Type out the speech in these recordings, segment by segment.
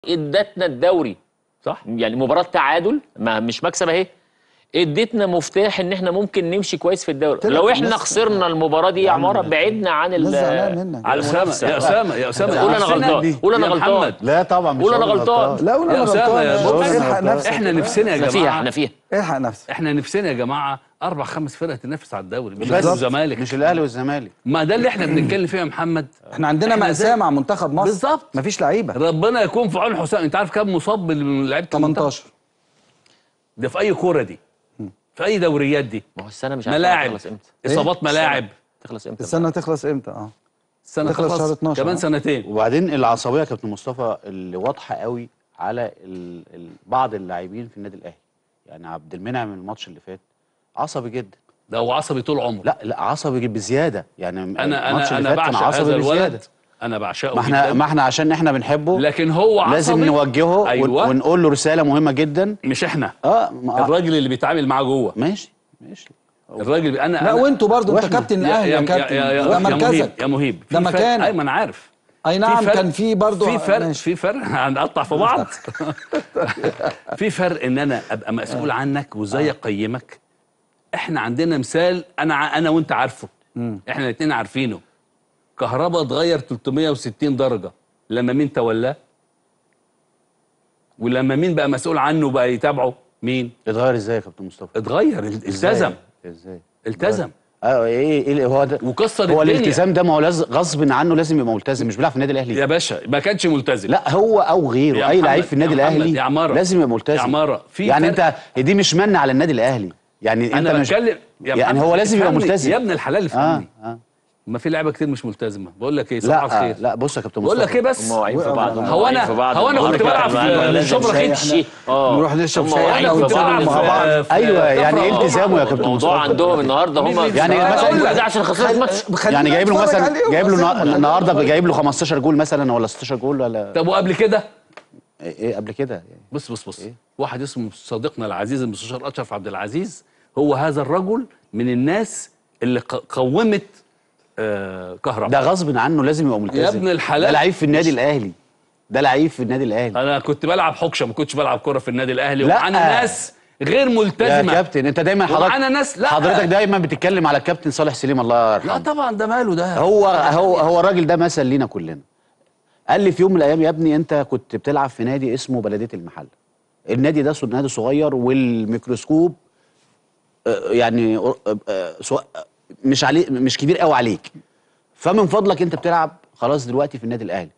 ادتنا الدوري صح يعني مباراه تعادل ما مش مكسب اهي ادتنا مفتاح ان احنا ممكن نمشي كويس في الدوري طلع لو احنا الناس- خسرنا المباراه دي يا عماره بعدنا عن ال- الناس زعلانة منك. على يا اسامه المنافسه يا اسامه يا اسامه قول أنا نفسنا- غلطان. قول أنا يا غلطان. محمد لا طبعا مش قول أنا هقول غلطان. لا قول يا انا اسامه غلطان يا بص، بص الحق نفسك احنا نفسنا يا احنا فيها جماعه احنا فيها الحق نفسك احنا نفسنا يا جماعه اربع خمس فرق تنافس على الدوري مش بس بالظبط. الزمالك مش الاهلي والزمالك ما ده اللي احنا بنتكلم فيه يا محمد احنا عندنا إحنا مأساة زي- مع منتخب مصر بالظبط. مفيش لعيبه ربنا يكون في عون حسام انت عارف كام مصاب من لعيبه المنتخب؟ 18 ده في اي كوره دي في اي دوريات دي ما هو السنه مش عارف ملاعب تخلص امتى اصابات ملاعب تخلص امتى السنه تخلص امتى اه السنه تخلص شهر 12 كمان آه. سنتين وبعدين العصبيه يا كابتن مصطفى اللي واضحه قوي على ال... ال... بعض اللاعبين في النادي الاهلي يعني عبد المنعم الماتش اللي فات عصبي جدا ده هو عصبي طول عمره لا لا عصبي بزياده يعني انا الماتش انا اللي انا فات كان بعشق عصبي هذا الولد بزياده انا بعشقه ما احنا جداً. ما احنا عشان احنا بنحبه لكن هو عصبي لازم نوجهه ون- أيوة. ونقول له رساله مهمه جدا مش احنا اه ما- الراجل اللي بيتعامل معاه جوه ماشي ماشي الراجل انا لا أنا- وانتوا برضو انت وإحنا. كابتن الاهلي يا كابتن يا, يا, ده يا مهيب مركزك يا مهيب ده في فرق- مكانك. ايوه انا عارف اي في نعم فرق- كان في برضو في فرق ماشي. في فرق هنقطع في بعض في فرق ان انا ابقى مسؤول عنك وازاي اقيمك احنا عندنا مثال انا ع- انا وانت عارفه احنا الاثنين عارفينه كهربا اتغير 360 درجه لما مين تولاه ولما مين بقى مسؤول عنه بقى يتابعه مين اتغير ازاي يا كابتن مصطفى اتغير التزم ازاي ازاي التزم اه ايه ايه هو ده وكسر هو الدنيا. الالتزام ده ما هو لاز- غصب عنه لازم يبقى ملتزم مش بيلعب في النادي الاهلي يا باشا ما كانش ملتزم لا هو او غيره يا اي محمد، لعيب في النادي يا محمد، الاهلي يا عمارة. لازم يبقى ملتزم يا عمارة، في يعني فرق. انت دي مش من على النادي الاهلي يعني انت انا مش بتكلم يا يعني محمد، هو لازم يبقى افهمني. ملتزم يا ابن الحلال اه افهمني اه ما في لعيبه كتير مش ملتزمه بقول لك ايه صباح لا الخير لا بص يا كابتن بقول مصطفى لك ايه بس هم واقعين في بعض هم هو واقعين أنا- في بعض هو أنا هم كنت واقعين بلعب في في بعض. لازم شبرا شاي. خيتشي. اه نروح نشرب هم شاي واقعين احنا في كنت بعض. بلعب مع بعض. في- في- ايوه في يعني كفر ايه عمر. التزامه يا كابتن الموضوع مصطفى عندهم النهارده هم مين- يعني مين- مثلا أقول لك. ده عشان خسرت ماتش خلينا يعني جايب له نتفرج مثلا عليه جايب له وخسرنا. النا- النهارده جايب له 15 جول مثلا ولا 16 جول ولا طب وقبل كده ايه إيه قبل كده يعني بص بص بص واحد اسمه صديقنا العزيز المستشار اشرف عبد العزيز هو هذا الرجل من الناس اللي ق- قومت آه كهرباء ده غصب عنه لازم يبقى ملتزم يا ابن الحلال. ده لعيب في النادي الاهلي ده لعيب في النادي الاهلي انا كنت بلعب حكشه ما كنتش بلعب كره في النادي الاهلي لا. ومعانا ناس غير يا ملتزمه كابتن انت دايما ومعانا حضرتك ناس لا حضرتك دايما بتتكلم على الكابتن صالح سليم الله لا يرحمه طبعا ده ماله ده هو هو هو الراجل ده مثل لينا كلنا قال لي في يوم من الايام يا ابني انت كنت بتلعب في نادي اسمه بلديه المحل النادي ده نادي صغير والميكروسكوب آه، يعني آه، آه، سو- آه، مش عليه مش كبير قوي عليك فمن فضلك انت بتلعب خلاص دلوقتي في النادي الاهلي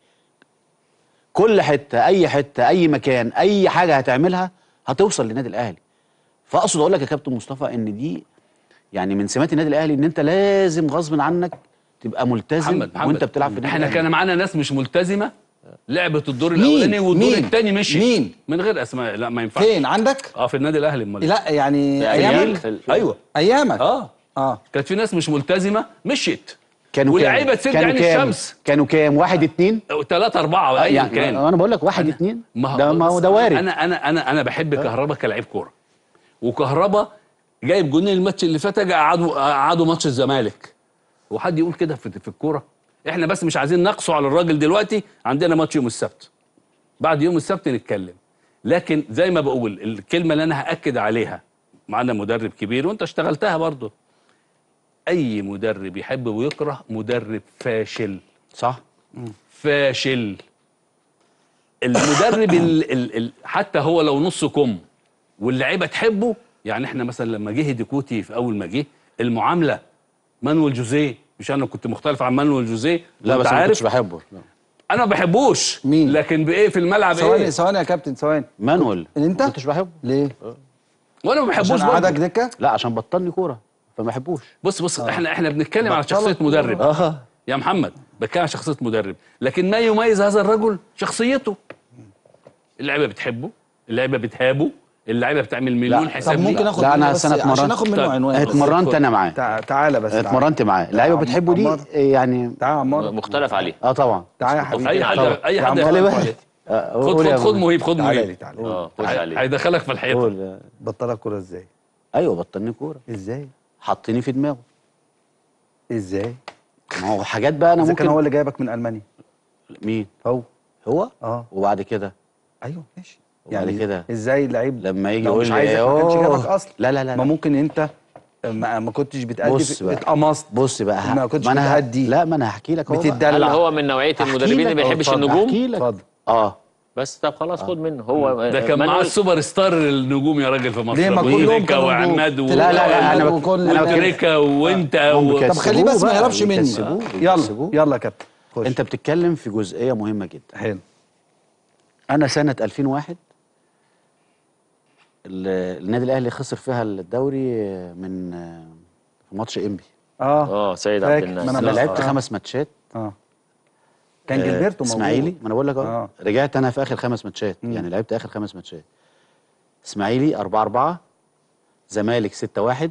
كل حته اي حته اي مكان اي حاجه هتعملها هتوصل للنادي الاهلي فاقصد اقول لك يا كابتن مصطفى ان دي يعني من سمات النادي الاهلي ان انت لازم غصب عنك تبقى ملتزم محمد محمد وانت بتلعب في النادي احنا الأهلي. كان معانا ناس مش ملتزمه لعبت الدور مين؟ الاولاني والدور مين؟ الثاني مشي مين؟ من غير اسماء لا ما ينفعش فين عندك اه في النادي الاهلي امال إيه؟ لا يعني يعني ايامك في ال- ايوه ايامك اه اه كانت في ناس مش ملتزمه مشيت كانوا واللعيبه كام؟ تسد كانوا عين كام؟ الشمس كانوا كام واحد اتنين ثلاثة أربعة أيا يعني كان انا بقول لك واحد اتنين ما ده ما هو ده وارد انا انا انا انا بحب كهربا كلاعب كوره وكهربا جايب جونين الماتش اللي فات جا قعدوا قعدوا ماتش الزمالك وحد يقول كده في في الكوره احنا بس مش عايزين نقصوا على الراجل دلوقتي عندنا ماتش يوم السبت بعد يوم السبت نتكلم لكن زي ما بقول الكلمه اللي انا هاكد عليها معانا مدرب كبير وانت اشتغلتها برضه اي مدرب يحب ويكره مدرب فاشل صح فاشل المدرب ال ال ال حتى هو لو نص كم واللعيبه تحبه يعني احنا مثلا لما جه ديكوتي في اول ما جه المعامله مانويل جوزيه مش انا كنت مختلف عن مانويل جوزيه لا وأنت بس انا ما عارف كنتش بحبه لا. انا ما بحبوش مين؟ لكن بايه في الملعب ثواني ايه ثواني يا كابتن ثواني مانويل انت؟ ما كنتش بحبه ليه؟ وانا ما بحبوش عشان قعدك برضه. دكه؟ لا عشان بطلني كوره فما بحبوش بص بص احنا احنا بنتكلم على بطلت شخصيه كورة. مدرب اه يا محمد بتكلم عن شخصيه مدرب لكن ما يميز هذا الرجل شخصيته اللعيبه بتحبه اللعيبه بتهابه اللعيبه بتعمل مليون لا. حساب طب ممكن ليه. اخد لا، أنا منه بس سنة عشان اتمرنت. اخد منه طيب. عنوان بس. اتمرنت انا معاه تع- تعالى بس تعالى. اتمرنت معاه اللعيبه عم- بتحبه دي عمار. يعني تعالى يا عمار مختلف عليه اه طبعا تعالى يا حبيبي اي حد طبعا. اي يا حد عمار، خلي يخلف بالك عليه. آه، خد قول يا خد خد مان. مهيب خد تعالى لي مهيب تعالى اه خش عليه هيدخلك في الحيطه قول بطلك كوره ازاي؟ ايوه بطلني كوره ازاي؟ حطني في دماغه ازاي؟ ما هو حاجات بقى انا اذا كان ممكن هو اللي جايبك من المانيا مين هو هو اه وبعد كده ايوه ماشي وبعد كده ازاي اللعيب لما يجي لو يقول مش لي عايزك ما كانش أوه. جابك اصلا لا لا لا ما لا. ممكن انت ما, ما كنتش بتأدي بص في- بقى. اتقمصت بص بقى ه- ما كنتش انا ه- بتأدي لا ما انا هحكي لك اهو بقى. بتدلع هل هو من نوعيه أحكي المدربين اللي لك. ما بيحبش اتفضل. النجوم احكي لك اتفضل. اه بس طب خلاص خد منه هو ده كان معاه مانويل- السوبر ستار النجوم يا راجل في مصر ليه ما أبو كلهم تريكة كانوا نجوم؟ وعماد و- لا، لا لا لا انا بك... وكل- انا بتكلم وتريكة وانت هم و... طب خليه بس ما بقى، يهربش مني. بيكسبوه، يلا بيكسبوه. يلا يا كابتن خش انت بتتكلم في جزئيه مهمه جدا حلو انا سنه 2001 ال- النادي الاهلي خسر فيها الدوري من في ماتش انبي اه اه سيد عبد فاكر. الناس ما أنا انا بس- لعبت آه. خمس ماتشات اه كان آه، جilberto موجود اسماعيلي ما انا بقول لك آه. اه رجعت انا في اخر خمس ماتشات يعني لعبت اخر خمس ماتشات اسماعيلي 4 4 زمالك 6 1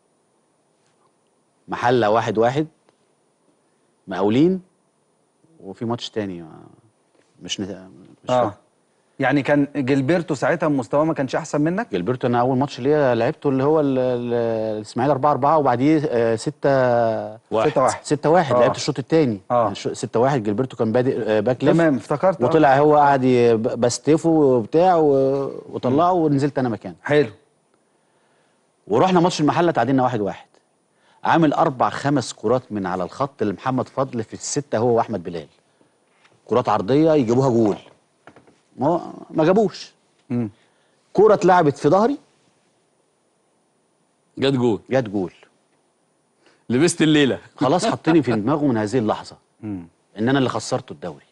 محله 1 1 مقاولين وفي ماتش تاني ما- مش نت... مش اه فاكر. يعني كان جilberto ساعتها مستواه ما كانش احسن منك جilberto انا اول ماتش ليا لعبته اللي هو ال- ال- الاسماعيلي 4 4 وبعديه 6 واحد. 6 1 6 1 آه. لعبت الشوط الثاني آه. 6 1 جilberto كان بادئ آه، باك ليفت تمام افتكرت آه. وطلع هو قعد ي- ب- بستفه وبتاع و- وطلعه ونزلت انا مكانه حلو ورحنا ماتش المحله تعادلنا واحد واحد عامل اربع خمس كرات من على الخط لمحمد فضل في السته هو واحمد بلال كرات عرضيه يجيبوها جول ما هو- ما جابوش مم. كوره اتلعبت في ظهري جت جول جت جول لبست الليله خلاص حطني في دماغه من هذه اللحظه مم. ان انا اللي خسرته الدوري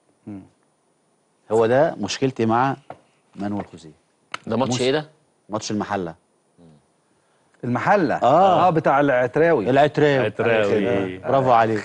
هو ده مشكلتي مع مانويل خوزيه ده ماتش ايه ده؟ ماتش المحله المحله آه. اه بتاع العتراوي العتراوي عتراوي. برافو عليك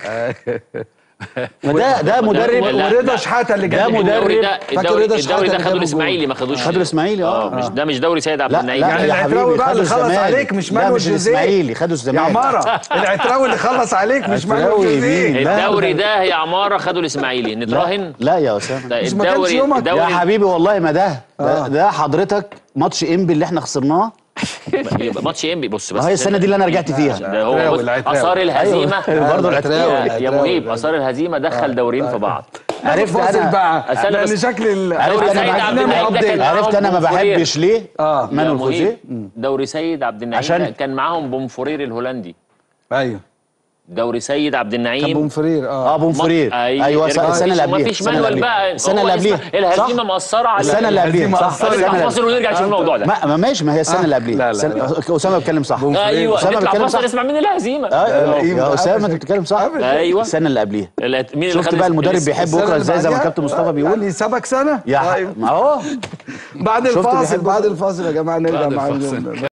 فده ده مدرب لا، ورضا لا. شحاته اللي ده جاب مدرب. الدوري ده فاكر الدوري, رضا شحاتة الدوري ده اللي خدوا جابه الاسماعيلي جول. ما خدوش خدوا الاسماعيلي اه مش ده مش دوري سيد عبد لا النعيم لا يعني يا العتراوي حبيبي بقى خدوا اللي خلص الزمالك. عليك مش لا مانويل مش جوزيه. الاسماعيلي خدوا يا الزمالك عماره العتراوي اللي خلص عليك مش مانويل عتراوي جوزيه مين؟ لا، الدوري ده- ده يا عماره خدوا الاسماعيلي نتراهن لا يا اسامه ده مش ما كانش الدوري يومك. الدوري يا حبيبي والله ما ده ده, آه. ده حضرتك ماتش انبي اللي احنا خسرناه يبقى ماتش انبي بص بس ما هي السنه دي اللي انا رجعت فيها ده هو العتراوي، بص العتراوي. اثار الهزيمه أيوة، برضه يا- العتراوي، يا العتراوي. مهيب اثار الهزيمه دخل دورين في بعض عرفت فاصل انا بقى أستنى لان بس. شكل ال- عرفت دوري أنا سيد معاك. عبد النعيم ده كان عرفت انا ما معاهم بومفورير. بحبش ليه اه يا مانويل مهيب، خوزيه دوري سيد عبد النعيم عشان- ده كان معاهم بومفورير الهولندي ايوه دوري سيد عبد كان النعيم بومفرير اه اه بومفرير أي- ايوه ارجع. السنه اللي ما قبليها فيش السنه اللي مانوال قبليها بقى السنه هو اللي اسمه- قبليها الهزيمه صح مأثره على السنه اللي قبليها الهزيمة صح أثرت السنه نطلع اللي فاصل ونرجع نشوف الموضوع ده ما ما ماشي ما هي السنه اللي لا، قبليها لا، السنة- اسامه بيتكلم صح ايوه أسامة نطلع بيتكلم فاصل صح. نسمع مين الهزيمه آه، أيوة. يا اسامه انت بتتكلم صح أيوة. السنه اللي قبليها لا، مين اللي شفت خد بقى الس- المدرب الس- بيحب السنة بكره اللي ازاي زي ما بعديها؟ كابتن مصطفى بيقول يعني سابك سنه يا ح- طيب. ما هو بعد شفت الفاصل بيحب بعد الفاصل يا جماعه نرجع بعد مع الفاصل. اليوم ده